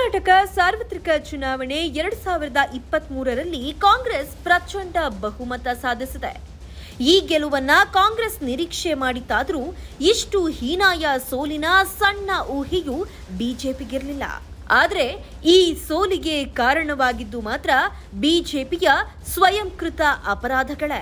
ಕರ್ನಾಟಕ ಸಾರ್ವತ್ರಿಕ ಚುನಾವಣೆ ಎರಡ್ ಸಾವಿರದ ಇಪ್ಪತ್ತ್ ಮೂರರಲ್ಲಿ ಕಾಂಗ್ರೆಸ್ ಪ್ರಚಂಡ ಬಹುಮತ ಸಾಧಿಸಿದೆ ಈ ಗೆಲುವನ್ನ ಕಾಂಗ್ರೆಸ್ ನಿರೀಕ್ಷೆ ಮಾಡಿತ್ತಾದರೂ ಇಷ್ಟು ಹೀನಾಯ ಸೋಲಿನ ಸಣ್ಣ ಊಹೆಯೂ ಬಿಜೆಪಿಗಿರಲಿಲ್ಲ ಆದರೆ ಈ ಸೋಲಿಗೆ ಕಾರಣವಾಗಿದ್ದು ಮಾತ್ರ ಬಿಜೆಪಿಯ ಸ್ವಯಂಕೃತ ಅಪರಾಧಗಳೇ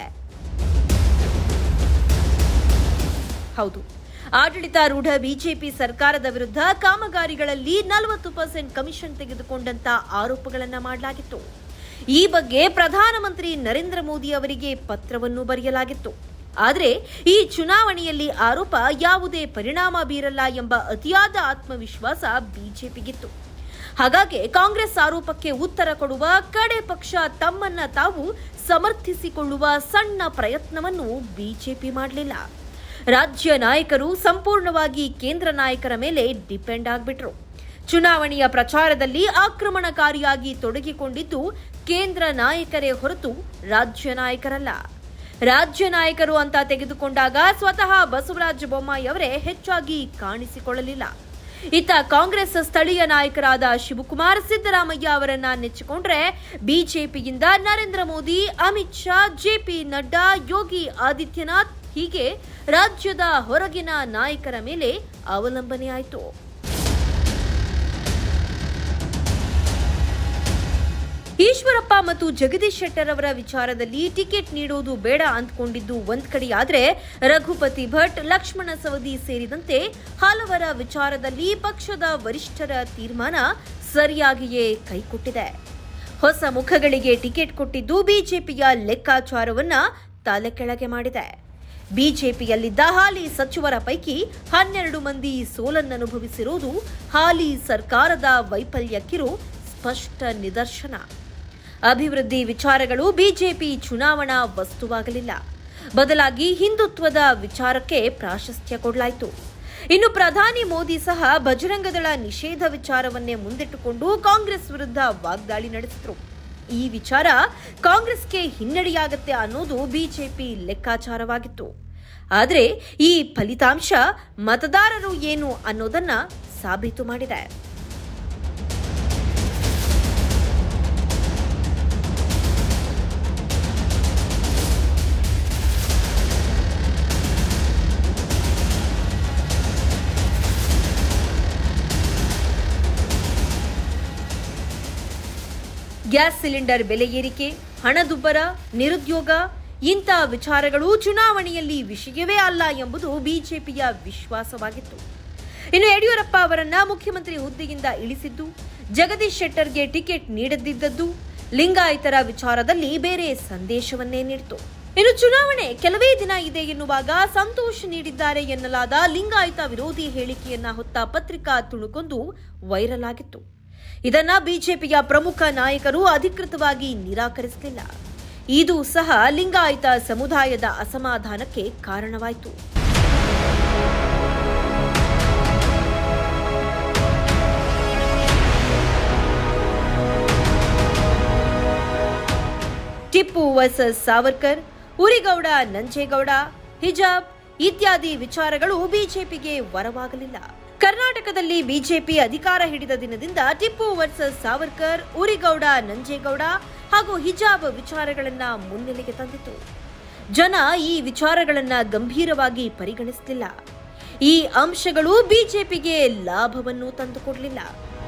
ಹೌದು ಆಡಳಿತಾರೂಢ ಬಿಜೆಪಿ ಸರ್ಕಾರದ ವಿರುದ್ಧ ಕಾಮಗಾರಿಗಳಲ್ಲಿ ನಲವತ್ತು ಪರ್ಸೆಂಟ್ ಕಮಿಷನ್ ತೆಗೆದುಕೊಂಡಂತ ಆರೋಪಗಳನ್ನ ಮಾಡಲಾಗಿತ್ತು ಈ ಬಗ್ಗೆ ಪ್ರಧಾನಮಂತ್ರಿ ನರೇಂದ್ರ ಮೋದಿ ಅವರಿಗೆ ಪತ್ರವನ್ನು ಬರೆಯಲಾಗಿತ್ತು ಆದರೆ ಈ ಚುನಾವಣೆಯಲ್ಲಿ ಆರೋಪ ಯಾವುದೇ ಪರಿಣಾಮ ಬೀರಲ್ಲ ಎಂಬ ಅತಿಯಾದ ಆತ್ಮವಿಶ್ವಾಸ ಬಿಜೆಪಿಗಿತ್ತು ಹಾಗಾಗಿ ಕಾಂಗ್ರೆಸ್ ಆರೋಪಕ್ಕೆ ಉತ್ತರ ಕೊಡುವ ಕಡೆ ಪಕ್ಷ ತಮ್ಮನ್ನ ತಾವು ಸಮರ್ಥಿಸಿಕೊಳ್ಳುವ ಸಣ್ಣ ಪ್ರಯತ್ನವನ್ನು ಬಿಜೆಪಿ ಮಾಡಲಿಲ್ಲ ರಾಜ್ಯ ನಾಯಕರು ಸಂಪೂರ್ಣವಾಗಿ ಕೇಂದ್ರ ನಾಯಕರ ಮೇಲೆ ಡಿಪೆಂಡ್ ಆಗ್ಬಿಟ್ರು ಚುನಾವಣೆಯ ಪ್ರಚಾರದಲ್ಲಿ ಆಕ್ರಮಣಕಾರಿಯಾಗಿ ತೊಡಗಿಕೊಂಡಿದ್ದು ಕೇಂದ್ರ ನಾಯಕರೇ ಹೊರತು ರಾಜ್ಯ ನಾಯಕರಲ್ಲ ರಾಜ್ಯ ನಾಯಕರು ಅಂತ ತೆಗೆದುಕೊಂಡಾಗ ಸ್ವತಃ ಬಸವರಾಜ ಬೊಮ್ಮಾಯಿ ಅವರೇ ಹೆಚ್ಚಾಗಿ ಕಾಣಿಸಿಕೊಳ್ಳಲಿಲ್ಲ ಇತ್ತ ಕಾಂಗ್ರೆಸ್ ಸ್ಥಳೀಯ ನಾಯಕರಾದ ಶಿವಕುಮಾರ್ ಸಿದ್ದರಾಮಯ್ಯ ಅವರನ್ನ ನೆಚ್ಚಿಕೊಂಡ್ರೆ ಬಿಜೆಪಿಯಿಂದ ನರೇಂದ್ರ ಮೋದಿ ಅಮಿತ್ ಶಾ ಜೆಪಿ ನಡ್ಡಾ ಯೋಗಿ ಆದಿತ್ಯನಾಥ್ ಹೀಗೆ ರಾಜ್ಯದ ಹೊರಗಿನ ನಾಯಕರ ಮೇಲೆ ಅವಲಂಬನೆಯಾಯಿತು ಈಶ್ವರಪ್ಪ ಮತ್ತು ಜಗದೀಶ್ ಶೆಟ್ಟರ್ ಅವರ ವಿಚಾರದಲ್ಲಿ ಟಿಕೆಟ್ ನೀಡೋದು ಬೇಡ ಅಂದ್ಕೊಂಡಿದ್ದು ಒಂದ್ ಕಡೆಯಾದ್ರೆ ರಘುಪತಿ ಭಟ್ ಲಕ್ಷ್ಮಣ ಸವದಿ ಸೇರಿದಂತೆ ಹಲವರ ವಿಚಾರದಲ್ಲಿ ಪಕ್ಷದ ವರಿಷ್ಠರ ತೀರ್ಮಾನ ಸರಿಯಾಗಿಯೇ ಕೈಕೊಟ್ಟಿದೆ ಹೊಸ ಮುಖಗಳಿಗೆ ಟಿಕೆಟ್ ಕೊಟ್ಟಿದ್ದು ಬಿಜೆಪಿಯ ಲೆಕ್ಕಾಚಾರವನ್ನ ತಲೆ ಕೆಳಗೆ ಮಾಡಿದೆ ಬಿಜೆಪಿಯಲ್ಲಿದ್ದ ಹಾಲಿ ಸಚಿವರ ಪೈಕಿ ಹನ್ನೆರಡು ಮಂದಿ ಸೋಲನ್ನನುಭವಿಸಿರುವುದು ಹಾಲಿ ಸರ್ಕಾರದ ವೈಫಲ್ಯಕ್ಕಿರೋ ಸ್ಪಷ್ಟ ನಿದರ್ಶನ ಅಭಿವೃದ್ಧಿ ವಿಚಾರಗಳು ಬಿಜೆಪಿ ಚುನಾವಣಾ ವಸ್ತುವಾಗಲಿಲ್ಲ ಬದಲಾಗಿ ಹಿಂದುತ್ವದ ವಿಚಾರಕ್ಕೆ ಪ್ರಾಶಸ್ತ್ಯ ಕೊಡಲಾಯಿತು ಇನ್ನು ಪ್ರಧಾನಿ ಮೋದಿ ಸಹ ಬಜರಂಗದಳ ನಿಷೇಧ ವಿಚಾರವನ್ನೇ ಮುಂದಿಟ್ಟುಕೊಂಡು ಕಾಂಗ್ರೆಸ್ ವಿರುದ್ಧ ವಾಗ್ದಾಳಿ ನಡೆಸಿದ್ರು ಈ ವಿಚಾರ ಕಾಂಗ್ರೆಸ್ಗೆ ಹಿನ್ನಡೆಯಾಗತ್ತೆ ಅನ್ನೋದು ಬಿಜೆಪಿ ಲೆಕ್ಕಾಚಾರವಾಗಿತ್ತು ಆದರೆ ಈ ಫಲಿತಾಂಶ ಮತದಾರರು ಏನು ಅನ್ನೋದನ್ನ ಸಾಬೀತು ಮಾಡಿದೆ ಗ್ಯಾಸ್ ಸಿಲಿಂಡರ್ ಬೆಲೆ ಏರಿಕೆ ಹಣದುಬ್ಬರ ನಿರುದ್ಯೋಗ ಇಂಥ ವಿಚಾರಗಳು ಚುನಾವಣೆಯಲ್ಲಿ ವಿಷಯವೇ ಅಲ್ಲ ಎಂಬುದು ಬಿಜೆಪಿಯ ವಿಶ್ವಾಸವಾಗಿತ್ತು ಇನ್ನು ಯಡಿಯೂರಪ್ಪ ಅವರನ್ನ ಮುಖ್ಯಮಂತ್ರಿ ಹುದ್ದೆಯಿಂದ ಇಳಿಸಿದ್ದು ಜಗದೀಶ್ ಶೆಟ್ಟರ್ಗೆ ಟಿಕೆಟ್ ನೀಡದಿದ್ದದ್ದು ಲಿಂಗಾಯತರ ವಿಚಾರದಲ್ಲಿ ಬೇರೆ ಸಂದೇಶವನ್ನೇ ನೀಡಿತು ಇನ್ನು ಚುನಾವಣೆ ಕೆಲವೇ ದಿನ ಇದೆ ಎನ್ನುವಾಗ ಸಂತೋಷ್ ನೀಡಿದ್ದಾರೆ ಎನ್ನಲಾದ ಲಿಂಗಾಯತ ವಿರೋಧಿ ಹೇಳಿಕೆಯನ್ನ ಹೊತ್ತ ಪತ್ರಿಕಾ ತುಣುಕೊಂದು ವೈರಲ್ ಆಗಿತ್ತು ಇದನ್ನ ಬಿಜೆಪಿಯ ಪ್ರಮುಖ ನಾಯಕರು ಅಧಿಕೃತವಾಗಿ ನಿರಾಕರಿಸಲಿಲ್ಲ ಇದು ಸಹ ಲಿಂಗಾಯತ ಸಮುದಾಯದ ಅಸಮಾಧಾನಕ್ಕೆ ಕಾರಣವಾಯಿತು ಟಿಪ್ಪು ವರ್ಸಸ್ ಸಾವರ್ಕರ್ ಉರಿಗೌಡ ನಂಜೇಗೌಡ ಹಿಜಾಬ್ ಇತ್ಯಾದಿ ವಿಚಾರಗಳು ಬಿಜೆಪಿಗೆ ವರವಾಗಲಿಲ್ಲ ಕರ್ನಾಟಕದಲ್ಲಿ ಬಿಜೆಪಿ ಅಧಿಕಾರ ಹಿಡಿದ ದಿನದಿಂದ ಟಿಪ್ಪು ವರ್ಸಸ್ ಸಾವರ್ಕರ್ ಉರಿಗೌಡ ನಂಜೇಗೌಡ ಹಾಗೂ ಹಿಜಾಬ್ ವಿಚಾರಗಳನ್ನ ಮುನ್ನೆಲೆಗೆ ತಂದಿತು ಜನ ಈ ವಿಚಾರಗಳನ್ನ ಗಂಭೀರವಾಗಿ ಪರಿಗಣಿಸಲಿಲ್ಲ ಈ ಅಂಶಗಳು ಬಿಜೆಪಿಗೆ ಲಾಭವನ್ನು ತಂದುಕೊಡಲಿಲ್ಲ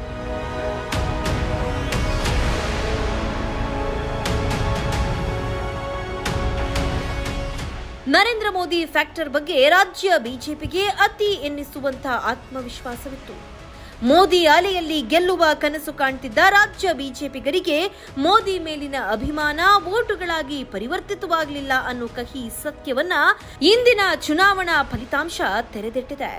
ನರೇಂದ್ರ ಮೋದಿ ಫ್ಯಾಕ್ಟರ್ ಬಗ್ಗೆ ರಾಜ್ಯ ಬಿಜೆಪಿಗೆ ಅತಿ ಎನ್ನಿಸುವಂತ ಆತ್ಮವಿಶ್ವಾಸವಿತ್ತು ಮೋದಿ ಅಲೆಯಲ್ಲಿ ಗೆಲ್ಲುವ ಕನಸು ಕಾಣ್ತಿದ್ದ ರಾಜ್ಯ ಬಿಜೆಪಿಗರಿಗೆ ಮೋದಿ ಮೇಲಿನ ಅಭಿಮಾನ ವೋಟುಗಳಾಗಿ ಪರಿವರ್ತಿತವಾಗಲಿಲ್ಲ ಅನ್ನೋ ಕಹಿ ಸತ್ಯವನ್ನ ಇಂದಿನ ಚುನಾವಣಾ ಫಲಿತಾಂಶ ತೆರೆದಿಟ್ಟಿದೆ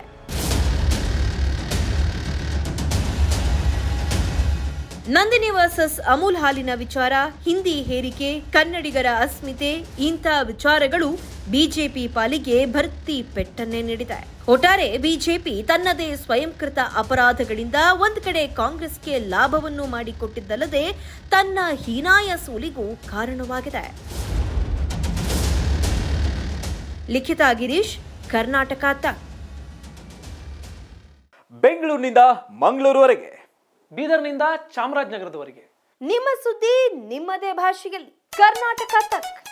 ನಂದಿನಿ ವರ್ಸಸ್ ಅಮೂಲ್ ಹಾಲಿನ ವಿಚಾರ ಹಿಂದಿ ಹೇರಿಕೆ ಕನ್ನಡಿಗರ ಅಸ್ಮಿತೆ ಇಂಥ ವಿಚಾರಗಳು ಬಿಜೆಪಿ ಪಾಲಿಗೆ ಭರ್ತಿ ಪೆಟ್ಟನ್ನೇ ನೀಡಿದೆ ಒಟ್ಟಾರೆ ಬಿಜೆಪಿ ತನ್ನದೇ ಸ್ವಯಂಕೃತ ಅಪರಾಧಗಳಿಂದ ಒಂದ್ ಕಡೆ ಕಾಂಗ್ರೆಸ್ಗೆ ಲಾಭವನ್ನು ಮಾಡಿಕೊಟ್ಟಿದ್ದಲ್ಲದೆ ತನ್ನ ಹೀನಾಯ ಸೋಲಿಗೂ ಕಾರಣವಾಗಿದೆ ಲಿಖಿತ ಗಿರೀಶ್ ಕರ್ನಾಟಕ ತಕ್ ಬೆಂಗಳೂರಿನಿಂದ ಮಂಗಳೂರುವರೆಗೆ ಬೀದರ್ನಿಂದ ಚಾಮರಾಜನಗರದವರೆಗೆ ನಿಮ್ಮ ಸುದ್ದಿ ನಿಮ್ಮದೇ ಭಾಷೆಯಲ್ಲಿ ಕರ್ನಾಟಕ ತಕ್